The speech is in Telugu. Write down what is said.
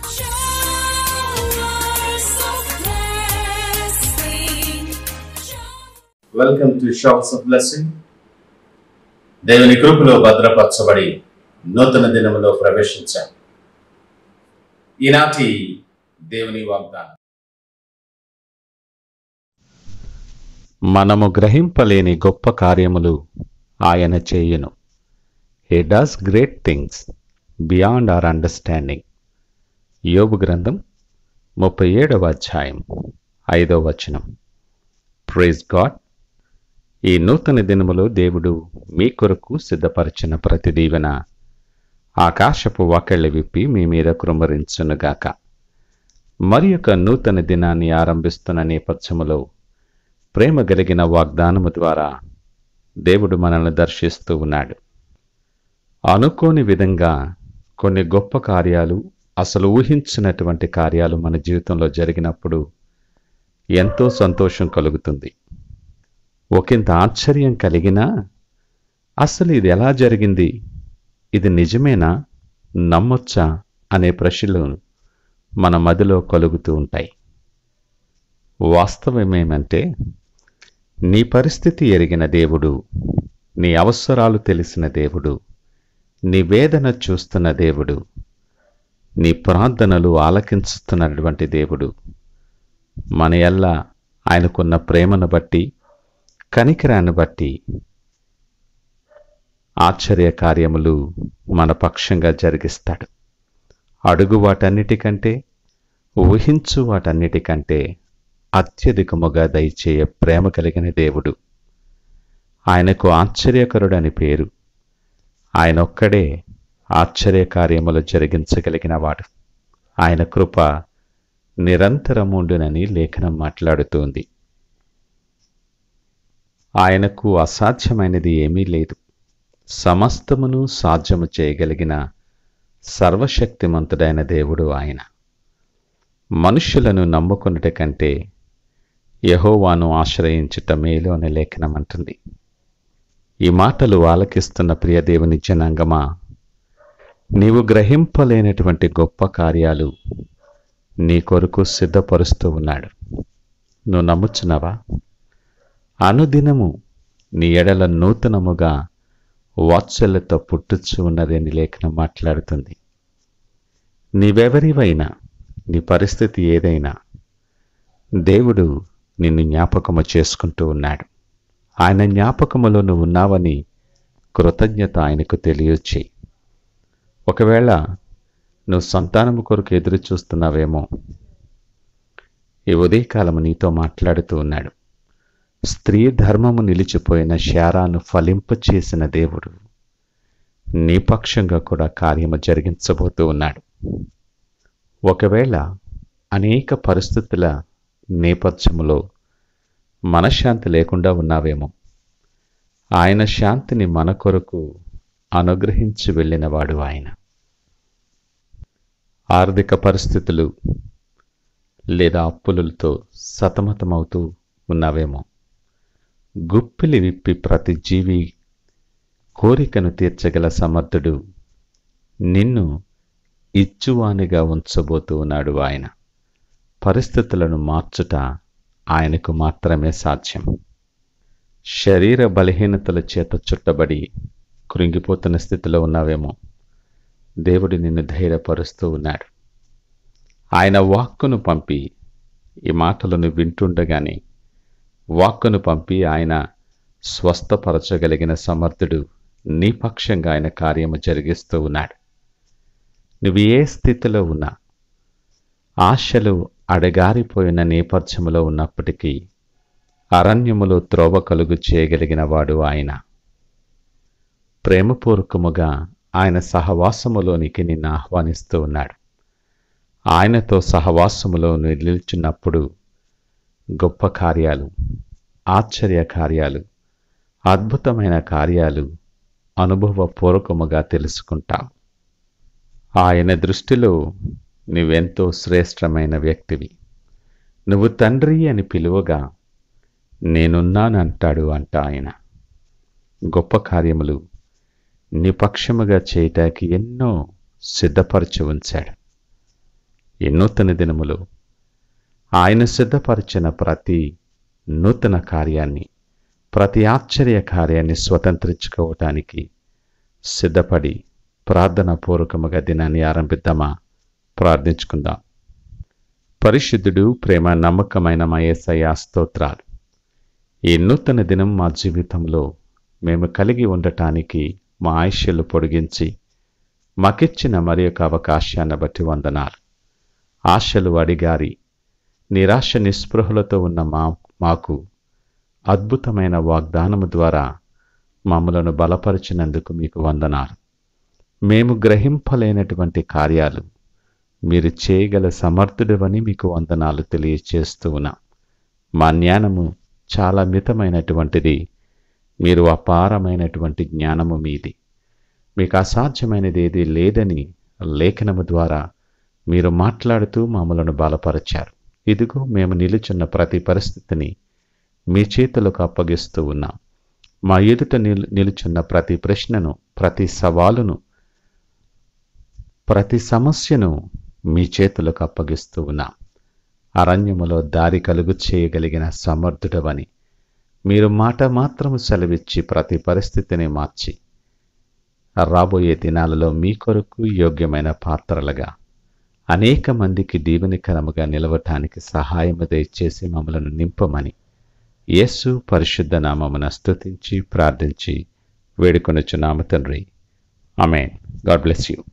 Showers of blessing. Welcome to showers of blessing దేవుని కృపలో భద్రపరచబడి నూతన దినములో ప్రవేశించాం ఈనాటి దేవుని వాగ్దానం మనము గ్రహింపలేని గొప్ప కార్యములు ఆయన చేయును he does great things beyond our understanding యోబు గ్రంథం ముప్పై ఏడవ అధ్యాయం ఐదవ వచనం ప్రైజ్ గాడ్ ఈ నూతన దినములో దేవుడు మీ కొరకు సిద్ధపరిచిన ప్రతి దీవెన ఆకాశపు వాకెళ్ళ విప్పి మీ మీద కృమ్మరించునుగాక మరి యొక్క నూతన దినాన్ని ఆరంభిస్తున్న నేపథ్యములో ప్రేమ కలిగిన వాగ్దానము ద్వారా దేవుడు మనల్ని దర్శిస్తూ ఉన్నాడు అనుకోని విధంగా కొన్ని గొప్ప కార్యాలు అసలు ఊహించినటువంటి కార్యాలు మన జీవితంలో జరిగినప్పుడు ఎంతో సంతోషం కలుగుతుంది ఒకంత ఆశ్చర్యం కలిగినా అసలు ఇది ఎలా జరిగింది ఇది నిజమేనా నమ్మొచ్చా అనే ప్రశ్నలు మన మదిలో కలుగుతూ ఉంటాయి వాస్తవమేమంటే నీ పరిస్థితి ఎరిగిన దేవుడు నీ అవసరాలు తెలిసిన దేవుడు నీ వేదన చూస్తున్న దేవుడు నీ ప్రార్థనలు ఆలకించుతున్నటువంటి దేవుడు మన ఎల్ల ఆయనకున్న ప్రేమను బట్టి కనికరాన్ని బట్టి ఆశ్చర్య కార్యములు మన పక్షంగా జరిగిస్తాడు అడుగు వాటన్నిటికంటే ఊహించు వాటన్నిటికంటే అత్యధికముగా దయచేయ ప్రేమ కలిగిన దేవుడు ఆయనకు ఆశ్చర్యకరుడని పేరు ఆయన ఒక్కడే ఆశ్చర్యకార్యములు జరిగించగలిగిన వాడు ఆయన కృప నిరంతరముండునని లేఖనం మాట్లాడుతోంది ఆయనకు అసాధ్యమైనది ఏమీ లేదు సమస్తమును సాధ్యము చేయగలిగిన సర్వశక్తిమంతుడైన దేవుడు ఆయన మనుష్యులను నమ్ముకున్నట కంటే యహోవాను ఆశ్రయించుట మేలు అనే లేఖనం అంటుంది ఈ మాటలు ఆలకిస్తున్న ప్రియదేవుని జనాంగమా నీవు గ్రహింపలేనటువంటి గొప్ప కార్యాలు నీ కొరకు సిద్ధపరుస్తూ ఉన్నాడు నువ్వు నమ్ముచున్నావా అనుదినము నీ ఎడల నూతనముగా వాత్సల్యతో పుట్టుచు ఉన్నదని లేఖనం మాట్లాడుతుంది నీవెవరివైనా నీ పరిస్థితి ఏదైనా దేవుడు నిన్ను జ్ఞాపకము చేసుకుంటూ ఉన్నాడు ఆయన జ్ఞాపకములో నువ్వు ఉన్నావని కృతజ్ఞత ఆయనకు తెలియచేయి ఒకవేళ నువ్వు సంతానము కొరకు ఎదురు చూస్తున్నావేమో ఈ ఉదయకాలము నీతో మాట్లాడుతూ ఉన్నాడు స్త్రీ ధర్మము నిలిచిపోయిన శారాను ఫలింపచేసిన దేవుడు నీ పక్షంగా కూడా కార్యము జరిగించబోతూ ఉన్నాడు ఒకవేళ అనేక పరిస్థితుల నేపథ్యములో మనశ్శాంతి లేకుండా ఉన్నావేమో ఆయన శాంతిని మన కొరకు అనుగ్రహించి వెళ్ళినవాడు ఆయన ఆర్థిక పరిస్థితులు లేదా అప్పులతో సతమతమవుతూ ఉన్నావేమో గుప్పిలి విప్పి ప్రతి జీవి కోరికను తీర్చగల సమర్థుడు నిన్ను ఇచ్చువానిగా ఉంచబోతూ ఉన్నాడు ఆయన పరిస్థితులను మార్చుట ఆయనకు మాత్రమే సాధ్యం శరీర బలహీనతల చేత చుట్టబడి కృంగిపోతున్న స్థితిలో ఉన్నావేమో దేవుడు నిన్ను ధైర్యపరుస్తూ ఉన్నాడు ఆయన వాక్కును పంపి ఈ మాటలను వింటుండగానే వాక్కును పంపి ఆయన స్వస్థపరచగలిగిన సమర్థుడు నీ పక్షంగా ఆయన కార్యము జరిగిస్తూ ఉన్నాడు నువ్వు ఏ స్థితిలో ఉన్నా ఆశలు అడగారిపోయిన నేపథ్యములో ఉన్నప్పటికీ అరణ్యములో త్రోవ కలుగు చేయగలిగిన వాడు ఆయన ప్రేమపూర్వకముగా ఆయన సహవాసములోనికి నిన్ను ఆహ్వానిస్తూ ఉన్నాడు ఆయనతో సహవాసములో నువ్వు నిలిచినప్పుడు గొప్ప కార్యాలు ఆశ్చర్య కార్యాలు అద్భుతమైన కార్యాలు అనుభవపూర్వకముగా తెలుసుకుంటావు ఆయన దృష్టిలో నువ్వెంతో శ్రేష్టమైన వ్యక్తివి నువ్వు తండ్రి అని పిలువగా నేనున్నానంటాడు అంట ఆయన గొప్ప కార్యములు నిపక్షముగా చేయటానికి ఎన్నో సిద్ధపరచి ఉంచాడు ఈ నూతన దినములో ఆయన సిద్ధపరిచిన ప్రతి నూతన కార్యాన్ని ప్రతి ఆశ్చర్య కార్యాన్ని స్వతంత్రించుకోవటానికి సిద్ధపడి ప్రార్థన పూర్వకముగా దినాన్ని ఆరంభిద్దామా ప్రార్థించుకుందాం పరిశుద్ధుడు ప్రేమ నమ్మకమైన మా యేసయ్య స్తోత్రాలు ఈ నూతన దినం మా జీవితంలో మేము కలిగి ఉండటానికి మా ఆయుష్యలు పొడిగించి మాకిచ్చిన మరి యొక్క అవకాశాన్ని బట్టి వందనాలు ఆశలు అడిగారి నిరాశ నిస్పృహలతో ఉన్న మా మాకు అద్భుతమైన వాగ్దానము ద్వారా మమ్మలను బలపరిచినందుకు మీకు వందనాలు మేము గ్రహింపలేనటువంటి కార్యాలు మీరు చేయగల సమర్థుడవని మీకు వందనాలు తెలియచేస్తూ ఉన్నాం మా జ్ఞానము చాలా మితమైనటువంటిది మీరు అపారమైనటువంటి జ్ఞానము మీది మీకు అసాధ్యమైనది ఏది లేదని లేఖనము ద్వారా మీరు మాట్లాడుతూ మమ్మలను బలపరిచారు ఇదిగో మేము నిలుచున్న ప్రతి పరిస్థితిని మీ చేతులకు అప్పగిస్తూ ఉన్నాం మా ఎదుట నిలు నిలుచున్న ప్రతి ప్రశ్నను ప్రతి సవాలును ప్రతి సమస్యను మీ చేతులకు అప్పగిస్తూ ఉన్నాం అరణ్యములో దారి కలుగు చేయగలిగిన సమర్థుడవని మీరు మాట మాత్రము సెలవిచ్చి ప్రతి పరిస్థితిని మార్చి రాబోయే దినాలలో మీ కొరకు యోగ్యమైన పాత్రలుగా అనేక మందికి దీవెనికరముగా నిలవటానికి సహాయము దయచేసి మమ్మలను నింపమని యేసు పరిశుద్ధ నామమున స్తుతించి ప్రార్థించి వేడుకొనొచ్చు నామ తండ్రి అమేన్ గాడ్ బ్లెస్ యూ